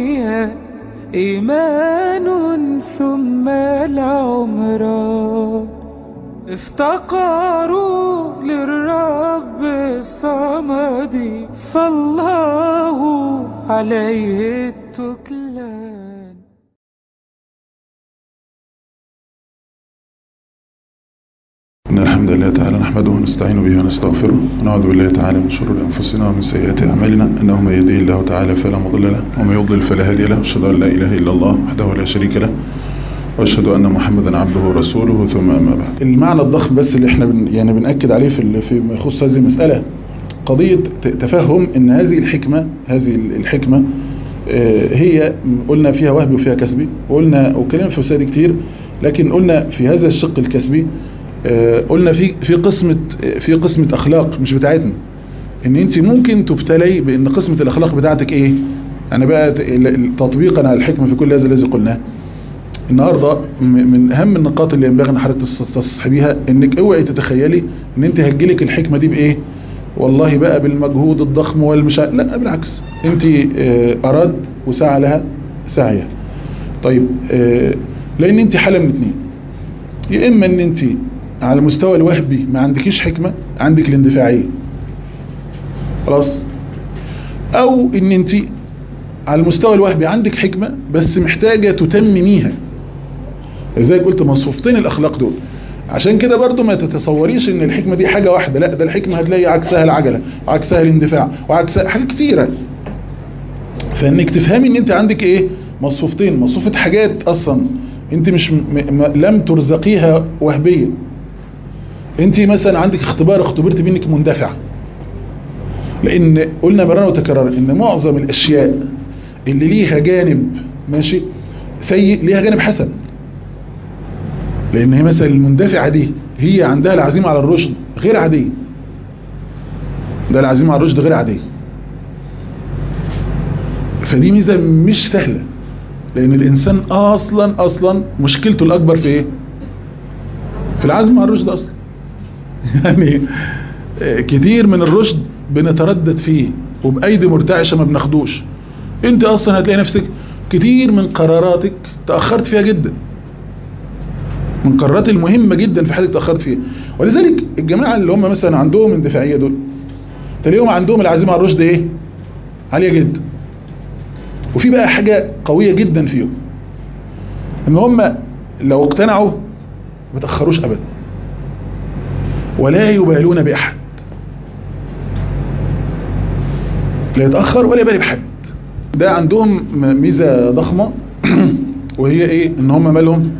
فيها إيمان ثم العمران افتقروا للرب الصمد فالله عليه التكلان إن الحمد لله تعالى نحمده ونستعين به ونستغفره ونعوذ بالله تعالى من شرور أنفسنا ومن سيئات أعمالنا إنه من يهديه الله تعالى فلا مضل له ومن يضلل فلا هادي له أشهد أن لا إله إلا الله وحده لا شريك له وأشهد أن محمدا عبده ورسوله ثم أما بعد المعنى الضخم بس اللي احنا بن يعني بنأكد عليه في فيما يخص هذه المسألة قضية تفهم أن هذه الحكمة هذه الحكمة هي قلنا فيها وهبي وفيها كسبي وقلنا وكلام في مسائل كتير لكن قلنا في هذا الشق الكسبي قلنا في في قسمة في قسمة أخلاق مش بتاعتنا ان انت ممكن تبتلي بان قسمة الأخلاق بتاعتك ايه انا بقى تطبيقا على الحكمة في كل هذا الذي قلناه النهاردة من اهم النقاط اللي ينبغي ان حضرتك تستصحبيها انك اوعي تتخيلي ان انت هتجيلك الحكمة دي بايه والله بقى بالمجهود الضخم والمشا لا بالعكس انت اراد وسعى لها سعيها طيب لان انت حالة من اتنين يا اما ان انت على المستوى الوهبي ما عندكيش حكمة عندك الاندفاعية خلاص او ان انت على المستوى الوهبي عندك حكمة بس محتاجة تتمميها ازاي قلت مصفوفتين الاخلاق دول عشان كده برضو ما تتصوريش ان الحكمة دي حاجة واحدة لا ده الحكمة هتلاقي عكسها العجلة وعكسها الاندفاع وعكسها حاجات كتيرة فانك تفهمي ان انت عندك ايه مصفوفتين مصفوفة حاجات اصلا انت مش م م لم ترزقيها وهبية انت مثلا عندك اختبار اختبرت بانك مندفع لان قلنا مرارا وتكرارا ان معظم الاشياء اللي ليها جانب ماشي سيء ليها جانب حسن لان هي مثلا المندفعة دي هي عندها العزيمة على الرشد غير عادية ده العزيمة على الرشد غير عادية فدي ميزة مش سهلة لان الانسان اصلا اصلا مشكلته الاكبر في ايه في العزم على الرشد اصلا يعني كتير من الرشد بنتردد فيه وبأيدي مرتعشة ما بناخدوش انت اصلا هتلاقي نفسك كتير من قراراتك تأخرت فيها جدا من قرارات المهمة جدا في حياتك تأخرت فيها ولذلك الجماعة اللي هم مثلا عندهم اندفاعية دول تلاقيهم عندهم العزيمة على الرشد ايه عالية جدا وفي بقى حاجة قوية جدا فيهم ان هم لو اقتنعوا ما تأخروش ابدا ولا يبالون بأحد لا يتأخر ولا يبالي بحد ده عندهم ميزة ضخمة وهي ايه ان هم مالهم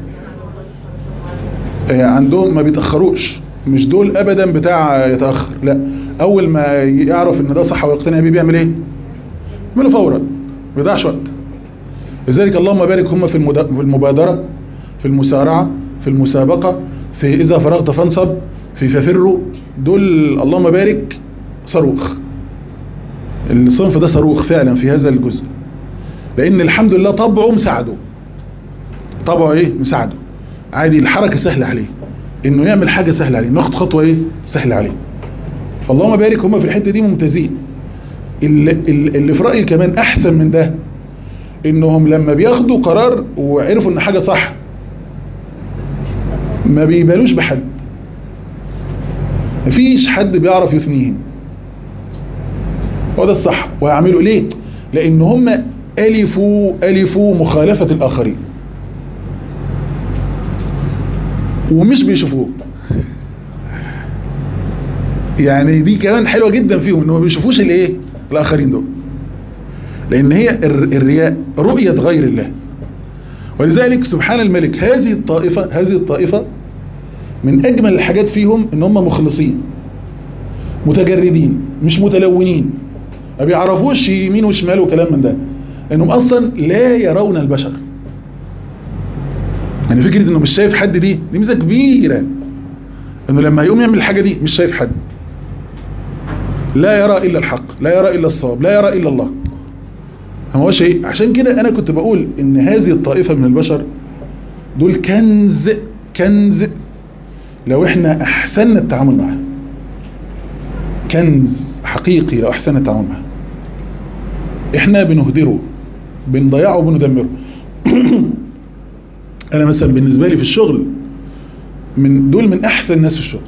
عندهم ما بيتأخروش مش دول ابدا بتاع يتأخر لا اول ما يعرف ان ده صح ويقتنع بيه بيعمل ايه يعمله فورا ما بيضيعش وقت لذلك اللهم بارك هم في المبادرة في المسارعة في المسابقة في إذا فرغت فانصب في ففروا دول اللهم بارك صاروخ الصنف ده صاروخ فعلا في هذا الجزء لأن الحمد لله طبعه مساعده طبعه ايه مساعده عادي الحركة سهلة عليه انه يعمل حاجة سهلة عليه ناخد خطوة ايه سهلة عليه فاللهم بارك هم في الحتة دي ممتازين اللي, اللي في رأيي كمان احسن من ده انهم لما بياخدوا قرار وعرفوا ان حاجة صح ما بيبالوش بحد مفيش حد بيعرف يثنيهم هو ده الصح وهيعملوا ليه لان هم الفوا الفوا مخالفة الاخرين ومش بيشوفوه يعني دي كمان حلوة جدا فيهم انه ما بيشوفوش الايه الاخرين دول لان هي الرياء رؤية غير الله ولذلك سبحان الملك هذه الطائفة هذه الطائفة من اجمل الحاجات فيهم ان هم مخلصين متجردين مش متلونين ما بيعرفوش يمين وشمال وكلام من ده لانهم اصلا لا يرون البشر يعني فكرة انه مش شايف حد دي دي ميزة كبيرة انه لما يقوم يعمل الحاجة دي مش شايف حد لا يرى الا الحق لا يرى الا الصواب لا يرى الا الله ما هو شيء عشان كده انا كنت بقول ان هذه الطائفة من البشر دول كنز كنز لو احنا احسننا التعامل معاه كنز حقيقي لو احسننا التعامل معاه احنا بنهدره بنضيعه وبندمره انا مثلا بالنسبه لي في الشغل من دول من احسن الناس في الشغل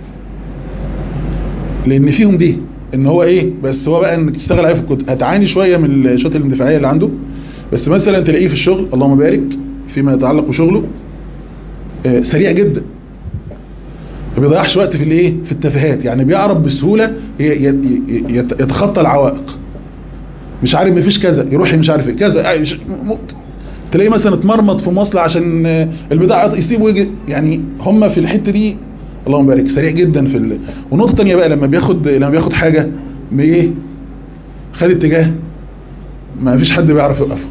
لان فيهم دي ان هو ايه بس هو بقى انك تشتغل عليه في الكتب هتعاني شويه من الشوط الاندفاعيه اللي عنده بس مثلا تلاقيه في الشغل اللهم بارك فيما يتعلق بشغله آه، سريع جدا ما بيضيعش وقت في الايه في التفاهات يعني بيعرف بسهوله ي- ي- يت- يتخطى العوائق مش عارف مفيش كذا يروح مش عارف ايه كذا آه، مش- م- تلاقيه مثلا اتمرمط في مواصله عشان آه، البضاعه يسيبه ويجي يعني هم في الحته دي اللهم بارك سريع جدا في ال... ونقطه ثانيه بقى لما بياخد لما بياخد حاجه بايه خد اتجاه ما فيش حد بيعرف يوقفه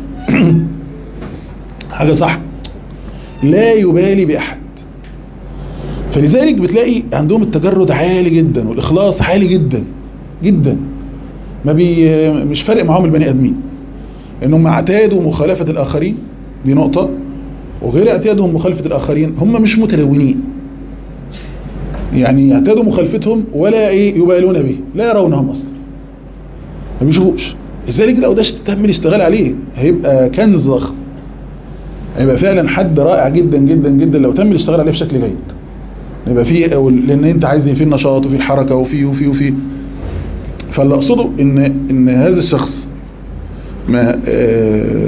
حاجه صح لا يبالي باحد فلذلك بتلاقي عندهم التجرد عالي جدا والاخلاص عالي جدا جدا ما بي مش فارق معاهم البني ادمين انهم اعتادوا مخالفه الاخرين دي نقطه وغير اعتيادهم مخالفه الاخرين هم مش متلونين يعني يعتادوا مخالفتهم ولا ايه يبالون به لا يرونهم اصلا ما بيشوفوش لذلك لو ده تم الاشتغال عليه هيبقى كنز ضخم هيبقى فعلا حد رائع جدا جدا جدا لو تم الاشتغال عليه بشكل جيد يبقى فيه لان انت عايز فيه النشاط وفيه الحركه وفيه وفيه وفيه فاللي اقصده ان ان هذا الشخص ما آه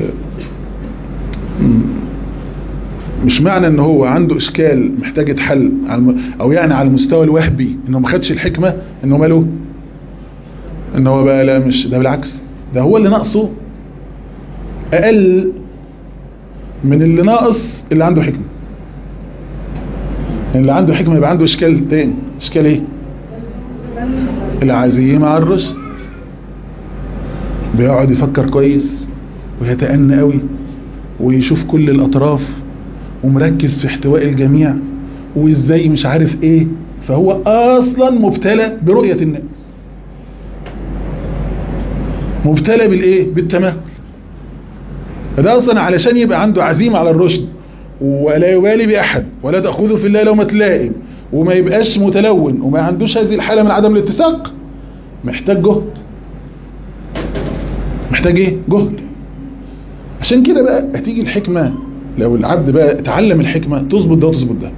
مش معنى ان هو عنده اشكال محتاج يتحل على الم- او يعني على المستوى الوهبي انه ما خدش الحكمه انه ماله ان هو بقى لا مش ده بالعكس ده هو اللي ناقصه اقل من اللي ناقص اللي عنده حكمه اللي عنده حكمه يبقى عنده اشكال تاني اشكال ايه العزيمه على الرشد بيقعد يفكر كويس ويتأنى قوي ويشوف كل الأطراف ومركز في احتواء الجميع وازاي مش عارف ايه فهو اصلا مبتلى برؤية الناس مبتلى بالايه بالتمهل فده اصلا علشان يبقى عنده عزيمة على الرشد ولا يبالي باحد ولا تأخذه في الله لومة لائم وما يبقاش متلون وما عندوش هذه الحالة من عدم الاتساق محتاج جهد محتاج ايه جهد عشان كده بقى هتيجي الحكمة لو العبد بقى اتعلم الحكمة تظبط ده وتظبط ده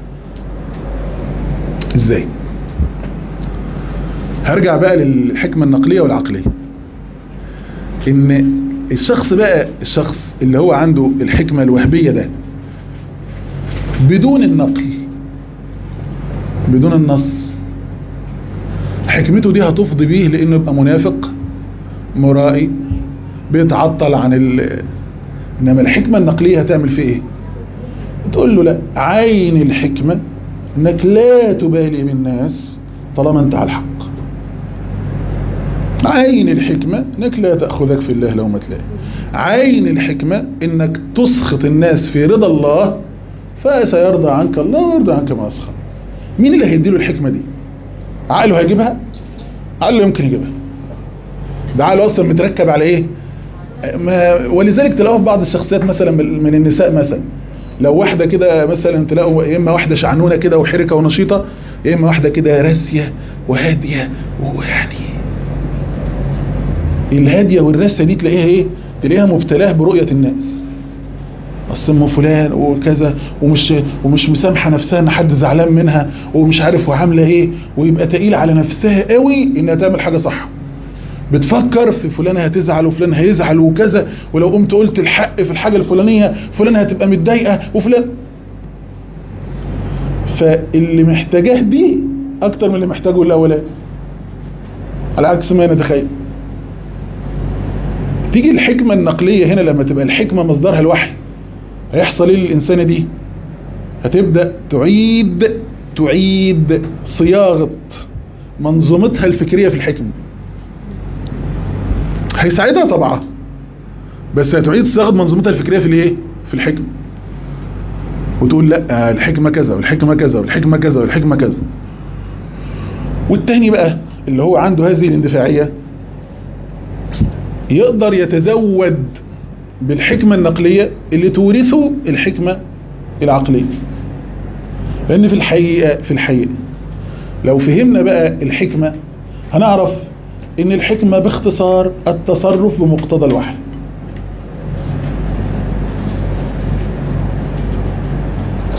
ازاي هرجع بقى للحكمة النقلية والعقلية ان الشخص بقى الشخص اللي هو عنده الحكمة الوهبية ده بدون النقل بدون النص حكمته دي هتفضي بيه لانه يبقى منافق مرائي بيتعطل عن ال انما الحكمة النقلية هتعمل فيه ايه تقول له لا عين الحكمة انك لا تبالي بالناس طالما انت على الحق عين الحكمة انك لا تأخذك في الله لومة لائم عين الحكمة انك تسخط الناس في رضا الله فسيرضى عنك الله ويرضى عنك ما اسخط مين اللي هيديله الحكمة دي عقله هيجيبها عقله يمكن يجيبها ده عقله اصلا متركب على ايه ما ولذلك تلاقوا في بعض الشخصيات مثلا من النساء مثلا لو واحدة كده مثلا تلاقوا يا اما واحدة شعنونة كده وحركة ونشيطة يا اما واحدة كده راسية وهادية ويعني الهادية والراسية دي تلاقيها ايه تلاقيها مبتلاه برؤية الناس اصل ام فلان وكذا ومش ومش مسامحه نفسها ان حد زعلان منها ومش عارف وعامله ايه ويبقى تقيل على نفسها قوي انها تعمل حاجه صح بتفكر في فلان هتزعل وفلان هيزعل وكذا ولو قمت قلت الحق في الحاجه الفلانيه فلان هتبقى متضايقه وفلان فاللي محتاجاه دي اكتر من اللي محتاجه الاولاني على عكس ما نتخيل تيجي الحكمة النقلية هنا لما تبقى الحكمة مصدرها الوحي هيحصل ايه للإنسانة دي هتبدأ تعيد تعيد صياغة منظومتها الفكرية في الحكمة هيساعدها طبعا بس هتعيد صياغة منظومتها الفكرية في الايه في الحكمة وتقول لا الحكمة كذا والحكمة كذا والحكمة كذا والحكمة كذا والتاني بقى اللي هو عنده هذه الاندفاعية يقدر يتزود بالحكمة النقلية اللي تورثه الحكمة العقلية لأن في الحقيقة في الحقيقة لو فهمنا بقى الحكمة هنعرف ان الحكمة باختصار التصرف بمقتضى الوحي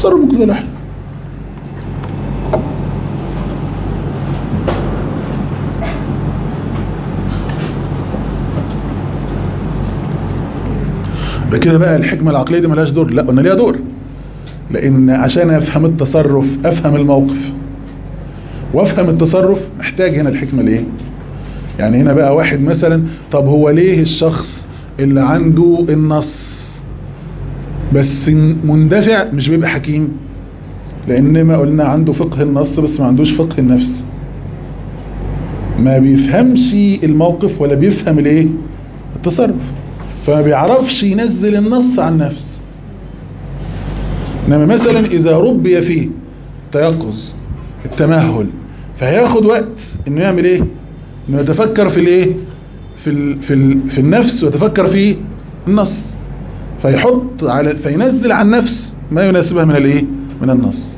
تصرف مقتضى الوحي ده كده بقى الحكمة العقلية دي ملهاش دور لا قلنا ليها دور لان عشان افهم التصرف افهم الموقف وافهم التصرف محتاج هنا الحكمة لايه يعني هنا بقى واحد مثلا طب هو ليه الشخص اللي عنده النص بس مندفع مش بيبقى حكيم لان ما قلنا عنده فقه النص بس ما عندوش فقه النفس ما بيفهمش الموقف ولا بيفهم الايه التصرف فما بيعرفش ينزل النص عن نفس انما مثلا اذا ربي فيه تيقظ التمهل فهياخد وقت انه يعمل ايه انه يتفكر في الايه في ال في ال في النفس ويتفكر في النص فيحط على فينزل عن نفس ما يناسبها من الايه من النص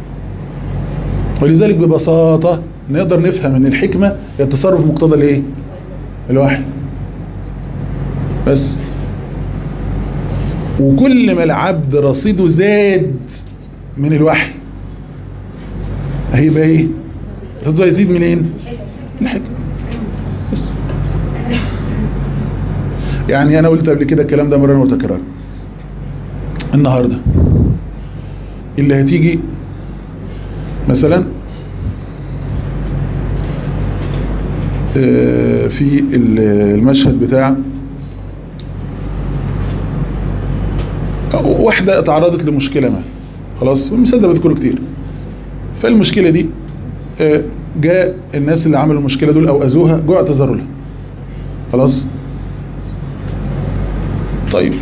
ولذلك ببساطة نقدر نفهم ان الحكمة هي التصرف مقتضى الايه الوحي بس وكل ما العبد رصيده زاد من الوحي هيبقى ايه رصيده يزيد منين الحكمة بس يعني انا قلت قبل كده الكلام ده مرة وتكرار النهاردة اللي هتيجي مثلا في المشهد بتاع واحدة اتعرضت لمشكلة ما خلاص والمثال ده بذكره كتير فالمشكلة دي جاء الناس اللي عملوا المشكلة دول او اذوها جوع اعتذروا لها خلاص طيب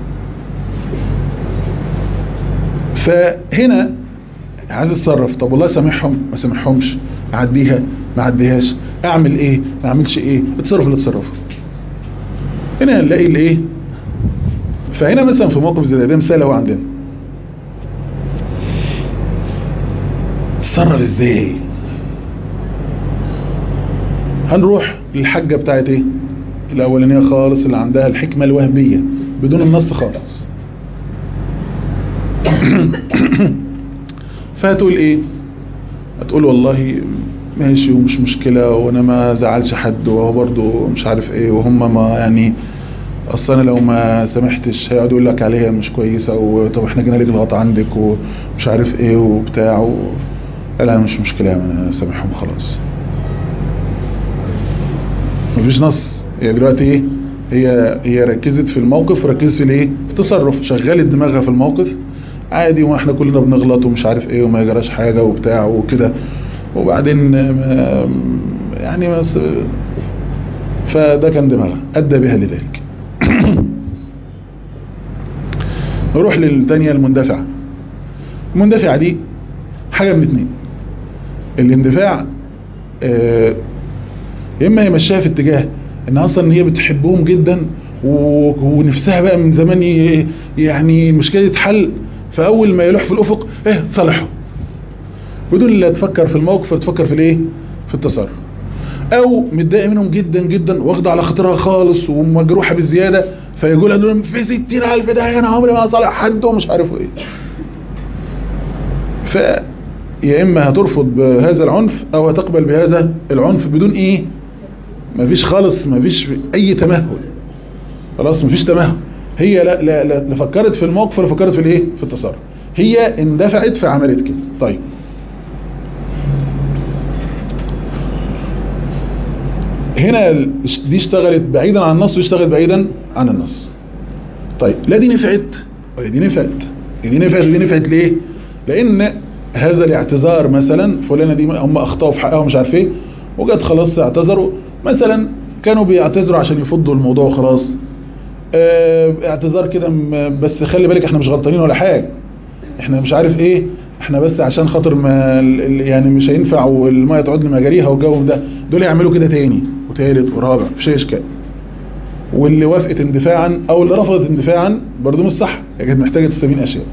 فهنا عايز اتصرف طب والله سامحهم ما سامحهمش اعديها ما اعديهاش اعمل ايه ما اعملش ايه اتصرف اللي اتصرفه هنا هنلاقي الايه فهنا مثلا في موقف زي ده مثال اهو عندنا اتصرف ازاي هنروح للحاجة بتاعت ايه الاولانية خالص اللي عندها الحكمة الوهبية بدون النص خالص فهتقول ايه هتقول والله ماشي ومش مشكلة وانا ما زعلش حد وهو برضو مش عارف ايه وهم ما يعني اصلا لو ما سامحتش هيقعدوا يقول لك عليها مش كويسة وطب احنا جينا لك الغلط عندك ومش عارف ايه وبتاع و... لا مش مشكلة انا سامحهم خلاص مفيش نص هي دلوقتي ايه هي هي ركزت في الموقف وركزت في الايه في التصرف شغلت دماغها في الموقف عادي واحنا كلنا بنغلط ومش عارف ايه وما يجراش حاجة وبتاع وكده وبعدين يعني بس فده كان دماغها ادى بها لذلك نروح للتانية المندفعة المندفعة دي حاجة من اتنين الاندفاع اه اما يمشيها في اتجاه ان اصلا هي بتحبهم جدا ونفسها بقى من زمان يعني المشكلة تتحل فاول ما يلوح في الافق ايه تصالحوا بدون لا تفكر في الموقف تفكر في الايه في التصرف او متضايقه منهم جدا جدا واخده على خاطرها خالص ومجروحه بزياده فيقول لهم في 60000 ده انا عمري ما صالح حد ومش عارف ايه ف يا اما هترفض بهذا العنف او هتقبل بهذا العنف بدون ايه مفيش خالص مفيش اي تمهل خلاص مفيش تمهل هي لا لا لا, لا فكرت في الموقف ولا فكرت في الايه في التصرف هي اندفعت فعملت كده طيب هنا دي اشتغلت بعيدا عن النص واشتغلت بعيدا عن النص طيب لا دي نفعت ولا دي نفعت دي نفعت ودي نفعت ليه لان هذا الاعتذار مثلا فلانه دي هم اخطاوا في حقها مش عارف ايه وجت خلاص اعتذروا مثلا كانوا بيعتذروا عشان يفضوا الموضوع وخلاص اه اعتذار كده بس خلي بالك احنا مش غلطانين ولا حاجه احنا مش عارف ايه احنا بس عشان خاطر ما يعني مش هينفع والميه تعود لمجاريها والجو ده دول يعملوا كده تاني وثالث ورابع مفيش اشكال واللي وافقت اندفاعا او اللي رفضت اندفاعا برضه مش صح هي كانت محتاجه تستبين اشياء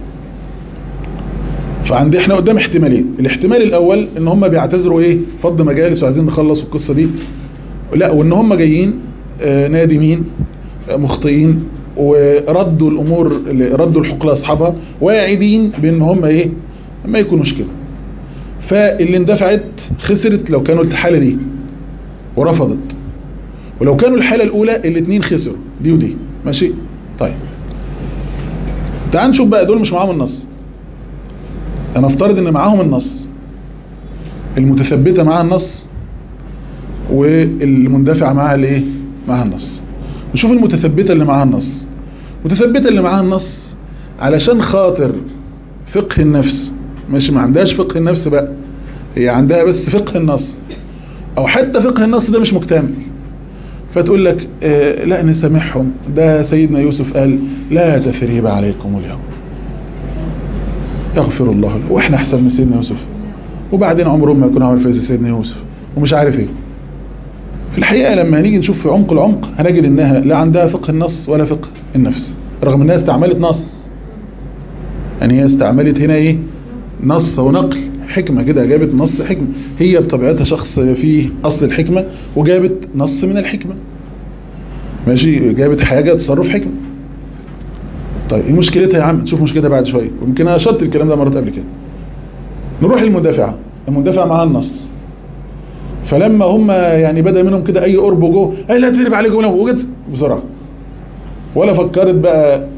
فعندي احنا قدام احتمالين الاحتمال الاول ان هم بيعتذروا ايه فض مجالس وعايزين نخلص القصه دي لا وان هم جايين آه نادمين آه مخطئين وردوا الامور ردوا الحقوق لاصحابها واعدين بان هم ايه ما يكونوش كده فاللي اندفعت خسرت لو كانوا الحاله دي ورفضت ولو كانوا الحاله الاولى الاثنين خسروا دي ودي ماشي طيب تعال نشوف بقى دول مش معاهم النص انا افترض ان معاهم النص المتثبته معاها النص والمندفعه معاها الايه معاها النص نشوف المتثبته اللي معاها النص المتثبته اللي معاها النص علشان خاطر فقه النفس ماشي ما عندهاش فقه النفس بقى هي عندها بس فقه النص او حتى فقه النص ده مش مكتمل فتقول لك آه لا نسامحهم ده سيدنا يوسف قال لا تثريب عليكم اليوم يغفر الله له واحنا احسن من سيدنا يوسف وبعدين عمرهم ما يكون عمل فايز سيدنا يوسف ومش عارف ايه في الحقيقة لما هنيجي نشوف في عمق العمق هنجد انها لا عندها فقه النص ولا فقه النفس رغم انها استعملت نص يعني هي استعملت هنا ايه نص ونقل حكمة كده جابت نص حكمة هي بطبيعتها شخص فيه اصل الحكمة وجابت نص من الحكمة ماشي جابت حاجة تصرف حكمة طيب ايه مشكلتها يا عم تشوف مشكلتها بعد شوية ويمكن انا اشرت الكلام ده مرات قبل كده نروح للمدافعة المدافعة معاها النص فلما هم يعني بدأ منهم كده اي قرب جو اي لا تقلب عليه جمله وجد بسرعة ولا فكرت بقى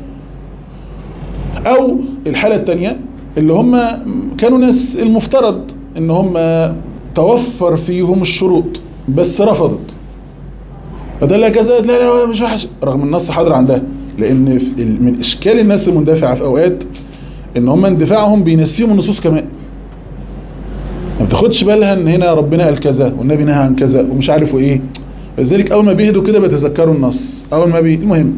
او الحالة التانية اللي هم كانوا ناس المفترض ان هم توفر فيهم الشروط بس رفضت فده لها كذا لا لا مش وحش رغم النص حاضر عندها لان من اشكال الناس المندفعة في اوقات ان هم اندفاعهم بينسيهم النصوص كمان ما بتاخدش بالها ان هنا ربنا قال كذا والنبي نهى عن كذا ومش عارف ايه لذلك اول ما بيهدوا كده بيتذكروا النص اول ما بي المهم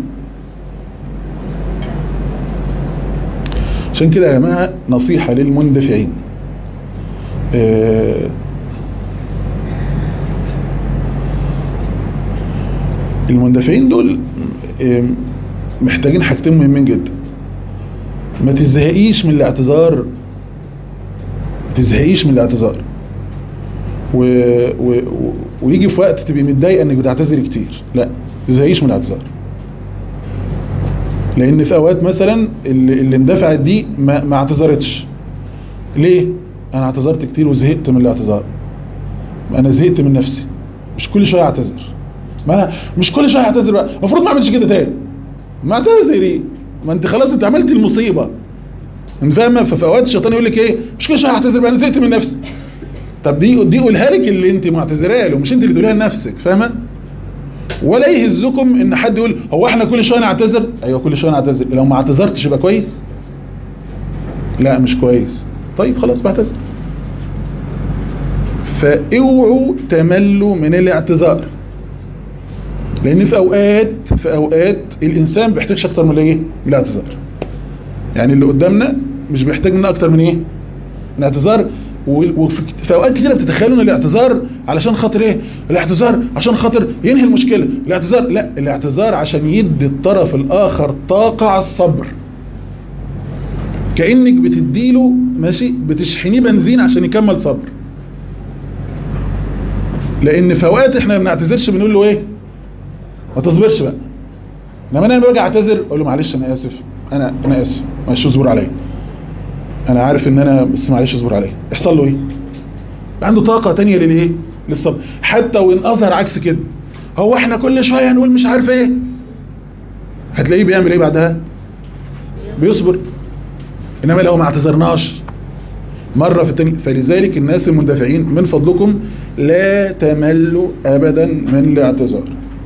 عشان كده يا جماعه نصيحه للمندفعين آه المندفعين دول آه محتاجين حاجتين مهمين جدا ما تزهقيش من الاعتذار ما تزهقيش من الاعتذار و... و... و... ويجي في وقت تبقي متضايقه انك بتعتذري كتير لا تزهقيش من الاعتذار لان في اوقات مثلا اللي, اللي اندفعت دي ما, ما اعتذرتش ليه انا اعتذرت كتير وزهقت من الاعتذار انا زهقت من نفسي مش كل شويه اعتذر ما انا مش كل شويه اعتذر بقى المفروض ما اعملش كده تاني ما اعتذري ما انت خلاص انت عملت المصيبه انت فاهمه ففي اوقات الشيطان يقول لك ايه مش كل شويه اعتذر بقى انا زهقت من نفسي طب دي دي قولها لك اللي انت معتذرها له مش انت اللي تقوليها لنفسك فاهمه ولا يهزكم ان حد يقول هو احنا كل شويه نعتذر ايوه كل شويه نعتذر لو ما اعتذرتش يبقى كويس لا مش كويس طيب خلاص بعتذر فاوعوا تملوا من الاعتذار لان في اوقات في اوقات الانسان بيحتاجش اكتر من ايه من الاعتذار يعني اللي قدامنا مش بيحتاج منا اكتر من ايه من اعتذار وفي اوقات كتيره بتتخيلوا ان الاعتذار علشان خاطر ايه الاعتذار عشان خاطر ينهي المشكله الاعتذار لا الاعتذار عشان يدي الطرف الاخر طاقه على الصبر كانك بتديله ماشي بتشحنيه بنزين عشان يكمل صبر لان في اوقات احنا ما بنعتذرش بنقول له ايه ما تصبرش بقى لما انا باجي اعتذر اقول له معلش انا اسف انا انا اسف معلش اصبر عليا انا عارف ان انا بس معلش اصبر عليا يحصل له ايه عنده طاقه تانية للايه للصبر حتى وان اظهر عكس كده هو احنا كل شويه نقول مش عارف ايه هتلاقيه بيعمل ايه بعدها بيصبر انما لو ما اعتذرناش مرة في التانية فلذلك الناس المندفعين من فضلكم لا تملوا ابدا من الاعتذار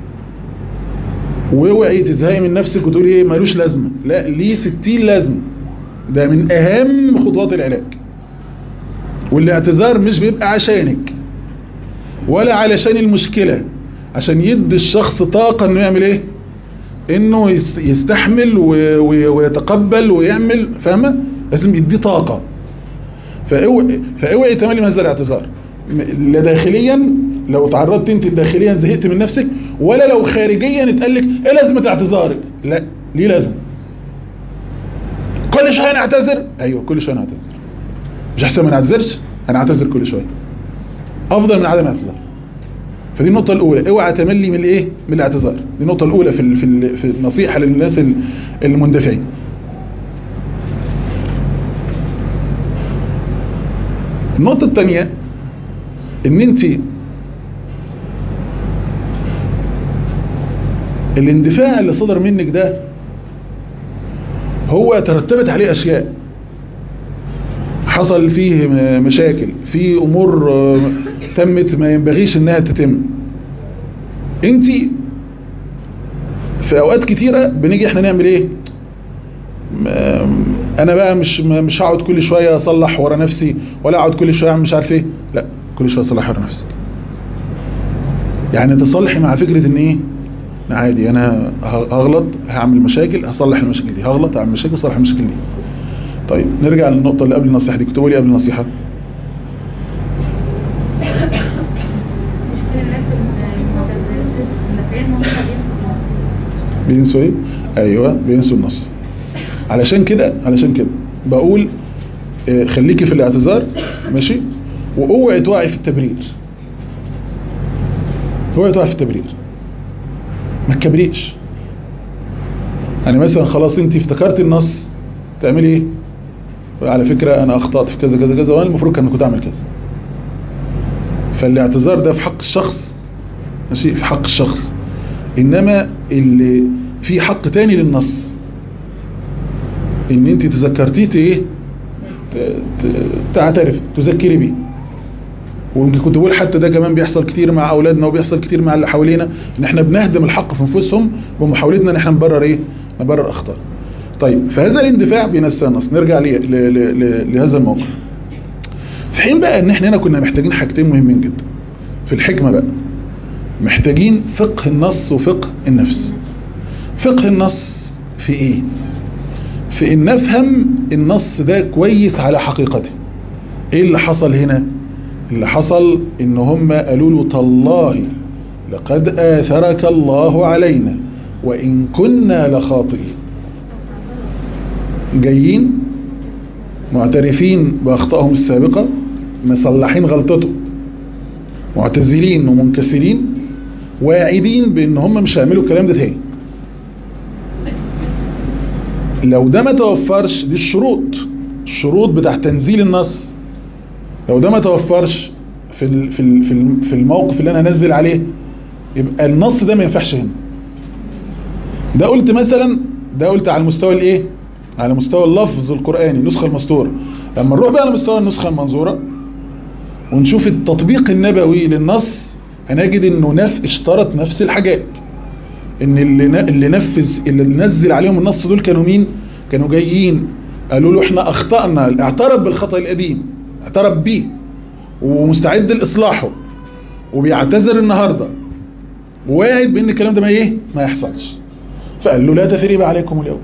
واوعي تزهقي من نفسك وتقولي ايه مالوش لازمه لا ليه 60 لازمه ده من اهم خطوات العلاج والاعتذار مش بيبقى عشانك ولا علشان المشكلة عشان يدي الشخص طاقة انه يعمل ايه انه يستحمل ويتقبل ويعمل فاهمة لازم يديه طاقة فاوعي فاوعي تملي من هذا الاعتذار لا داخليا لو تعرضت انت داخليا زهقت من نفسك ولا لو خارجيا اتقال لك ايه لازمه اعتذارك لا ليه لازم كل شويه نعتذر ايوه كل شويه نعتذر مش احسن ما نعتذرش انا اعتذر كل شويه افضل من عدم الاعتذار فدي النقطة الأولى اوعى تملي من الايه من الاعتذار دي النقطة الأولى في ال- في ال- في النصيحة للناس ال- المندفعين النقطة الثانية ان انت الاندفاع اللي صدر منك ده هو ترتبت عليه اشياء حصل فيه م- مشاكل في امور آه، تمت ما ينبغيش انها تتم انت في اوقات كتيرة بنيجي احنا نعمل ايه م- انا بقى مش م- مش هقعد كل شوية اصلح ورا نفسي ولا اقعد كل شوية أعمل مش عارف ايه لا كل شوية اصلح ورا نفسي يعني تصلحي مع فكرة ان ايه عادي انا ه- هغلط هعمل مشاكل هصلح المشاكل دي هغلط هعمل مشاكل هصلح المشاكل دي طيب نرجع للنقطة اللي قبل النصيحة دي كنت بقول إيه قبل النصيحة بينسوا ايه ايوه بينسوا النص علشان كده علشان كده بقول آه، خليكي في الاعتذار ماشي واوعي توعي في التبرير اوعي توعي في التبرير ما تكبريش يعني مثلا خلاص انت افتكرتي النص تعملي ايه على فكرة انا اخطأت في كذا كذا كذا وانا المفروض كان كنت اعمل كذا فالاعتذار ده في حق الشخص ماشي في حق الشخص انما اللي في حق تاني للنص ان انت تذكرتيه ايه ت- ت- تعترف تذكري بيه ويمكن كنت بقول حتى ده كمان بيحصل كتير مع اولادنا وبيحصل كتير مع اللي حوالينا ان احنا بنهدم الحق في انفسهم بمحاولتنا ان احنا نبرر ايه نبرر اخطاء طيب فهذا الاندفاع بينسى النص نرجع لي ل- ل- ل- لهذا الموقف في حين بقى ان احنا هنا كنا محتاجين حاجتين مهمين جدا في الحكمة بقى محتاجين فقه النص وفقه النفس فقه النص في ايه في ان نفهم النص ده كويس على حقيقته ايه اللي حصل هنا اللي حصل ان هم قالوا له تالله لقد آثرك الله علينا وإن كنا لخاطئين جايين معترفين بأخطائهم السابقة مصلحين غلطته معتزلين ومنكسرين واعدين بان هم مش هيعملوا الكلام ده تاني لو ده ما توفرش دي الشروط الشروط بتاع تنزيل النص لو ده ما توفرش في ال- في ال- في الم- في الموقف اللي انا هنزل عليه يبقى النص ده ما ينفعش هنا ده قلت مثلا ده قلت على المستوى الايه على مستوى اللفظ القرآني النسخة المسطورة لما نروح بقى على مستوى النسخة المنظورة ونشوف التطبيق النبوي للنص هنجد انه نف اشترط نفس الحاجات ان اللي ن- اللي نفذ اللي نزل عليهم النص دول كانوا مين كانوا جايين قالوا له احنا اخطأنا اعترف بالخطأ القديم اعترف بيه ومستعد لاصلاحه وبيعتذر النهاردة وواعد بان الكلام ده ما ايه ما يحصلش فقال له لا تثريب عليكم اليوم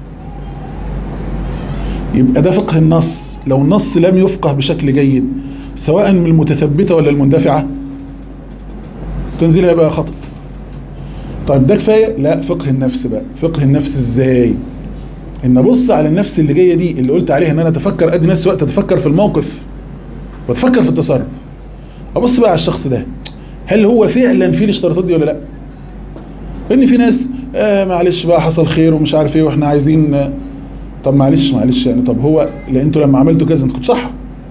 يبقى ده فقه النص لو النص لم يفقه بشكل جيد سواء من المتثبتة ولا المندفعة تنزيلها يبقى خطأ طيب ده كفاية لا فقه النفس بقى فقه النفس ازاي ان ابص على النفس اللي جاية دي اللي قلت عليها ان انا اتفكر ادي نفس وقت اتفكر في الموقف واتفكر في التصرف ابص بقى على الشخص ده هل هو فعلا فيه الاشتراطات دي ولا لا لان في ناس آه معلش بقى حصل خير ومش عارف ايه واحنا عايزين آه طب معلش معلش يعني طب هو لا انتوا لما عملتوا كذا انتوا كنتوا صح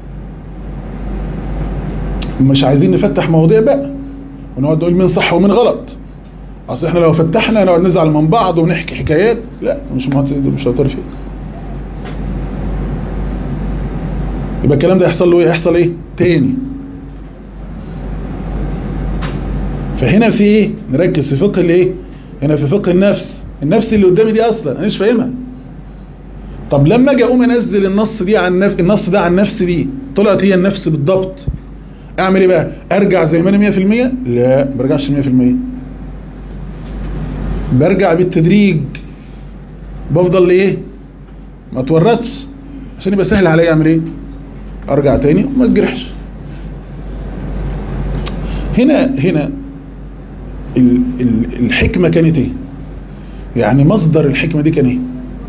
مش عايزين نفتح مواضيع بقى ونقعد نقول مين صح ومين غلط اصل احنا لو فتحنا نقعد نزعل من بعض ونحكي حكايات لا مش مهت... مش هتعرف ايه يبقى الكلام ده يحصل له ايه يحصل ايه تاني فهنا في ايه نركز في فقه الايه هنا في فقه النفس النفس اللي قدامي دي اصلا انا مش فاهمها طب لما اجي اقوم انزل النص دي عن نف... النص ده عن نفس دي طلعت هي النفس بالضبط اعمل ايه بقى ارجع زي ما انا 100% لا ما برجعش 100% برجع بالتدريج بفضل ايه ما اتورطش عشان يبقى سهل عليا اعمل ايه ارجع تاني وما اتجرحش هنا هنا ال... ال... الحكمة كانت ايه يعني مصدر الحكمة دي كان ايه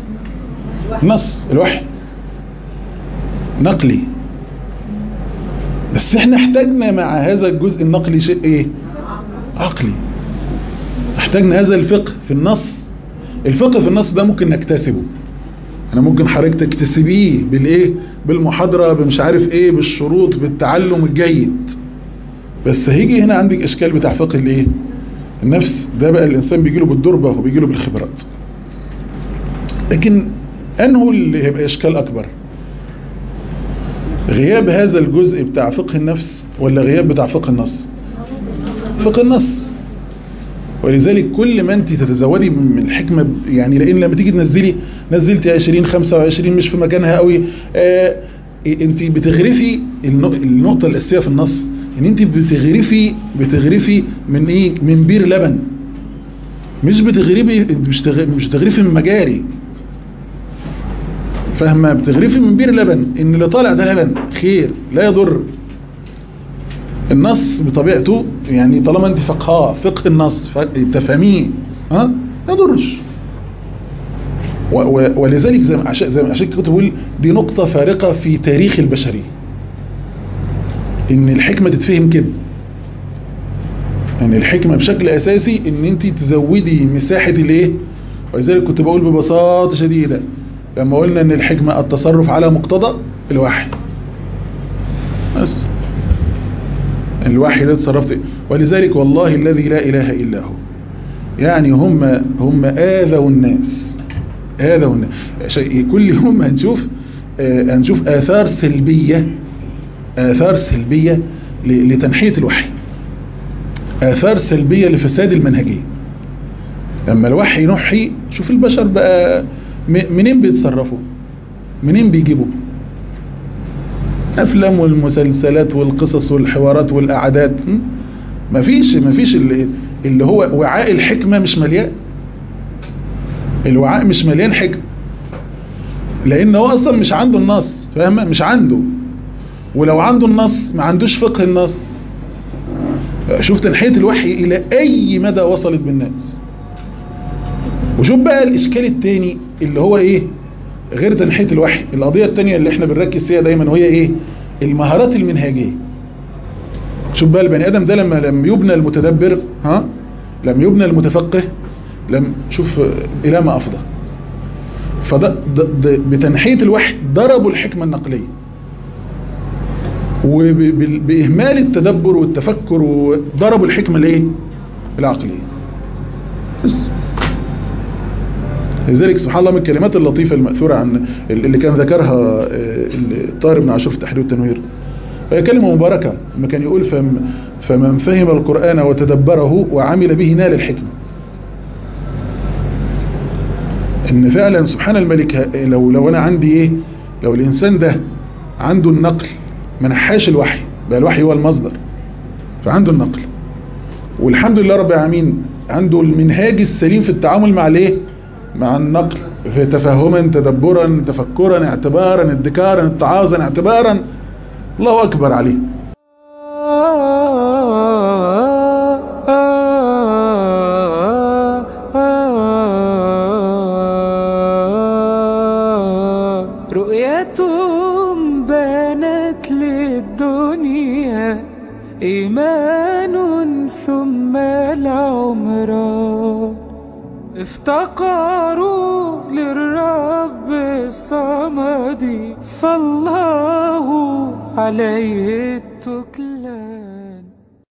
نص الوحي نقلي بس احنا احتاجنا مع هذا الجزء النقلي شيء ايه عقلي احتاجنا هذا الفقه في النص الفقه في النص ده ممكن نكتسبه انا ممكن حضرتك تكتسبيه بالايه بالمحاضرة بمش عارف ايه بالشروط بالتعلم الجيد بس هيجي هنا عندك اشكال بتاع فقه الايه النفس ده بقى الانسان بيجيله بالدربة وبيجيله بالخبرات لكن انه اللي هيبقى اشكال اكبر غياب هذا الجزء بتاع فقه النفس ولا غياب بتاع فقه النص فقه النص ولذلك كل ما انت تتزودي من الحكمة يعني لان لما تيجي تنزلي نزلتي 20 25 مش في مكانها قوي اه انت بتغرفي النقطة الاساسية في النص ان انت بتغرفي بتغرفي من ايه من بير لبن مش بتغرفي مش بتغرفي من مجاري فاهمه بتغرفي من بير لبن ان اللي طالع ده لبن خير لا يضر النص بطبيعته يعني طالما انت فقهاه فقه النص تفهميه ها ما يضرش ولذلك زي ما عشان زي ما عشان كنت بقول دي نقطة فارقة في تاريخ البشرية ان الحكمة تتفهم كده يعني الحكمة بشكل اساسي ان انت تزودي مساحة الايه ولذلك كنت بقول ببساطة شديدة لما قلنا ان الحكمة التصرف على مقتضى الوحي بس الوحي ده تصرفت ولذلك والله الذي لا اله الا هو يعني هم هم آذوا الناس آذوا الناس كل يوم هنشوف آه هنشوف آثار سلبية آثار سلبية لتنحية الوحي آثار سلبية لفساد المنهجية لما الوحي ينحي شوف البشر بقى منين بيتصرفوا منين بيجيبوا افلام والمسلسلات والقصص والحوارات والاعداد مفيش مفيش اللي, اللي هو وعاء الحكمة مش مليان الوعاء مش مليان حكمة لان هو اصلا مش عنده النص فاهمه مش عنده ولو عنده النص ما عندوش فقه النص شوف تنحية الوحي الى اي مدى وصلت بالناس وشوف بقى الاشكال التاني اللي هو ايه غير تنحية الوحي القضية التانية اللي احنا بنركز فيها دايما وهي ايه المهارات المنهجية شوف بقى البني ادم ده لما لم يبنى المتدبر ها لم يبنى المتفقه لم شوف الى ما افضى فده بتنحية الوحي ضربوا الحكمة النقلية وبإهمال التدبر والتفكر وضربوا الحكمة الايه العقلية بس لذلك سبحان الله من الكلمات اللطيفة المأثورة عن اللي كان ذكرها الطاهر بن عاشور في التحرير والتنوير وهي كلمة مباركة لما كان يقول فم فمن فهم القرآن وتدبره وعمل به نال الحكمة ان فعلا سبحان الملك لو لو انا عندي ايه لو الانسان ده عنده النقل ما نحاش الوحي بقى الوحي هو المصدر فعنده النقل والحمد لله رب العالمين عنده المنهاج السليم في التعامل مع الايه مع النقل في تفهما تدبرا تفكرا اعتبارا ادكارا اتعاظا اعتبارا الله اكبر عليه رؤيتهم بانت للدنيا إيمان ثم العمران افتقروا للرب الصمد فالله عليه التكلان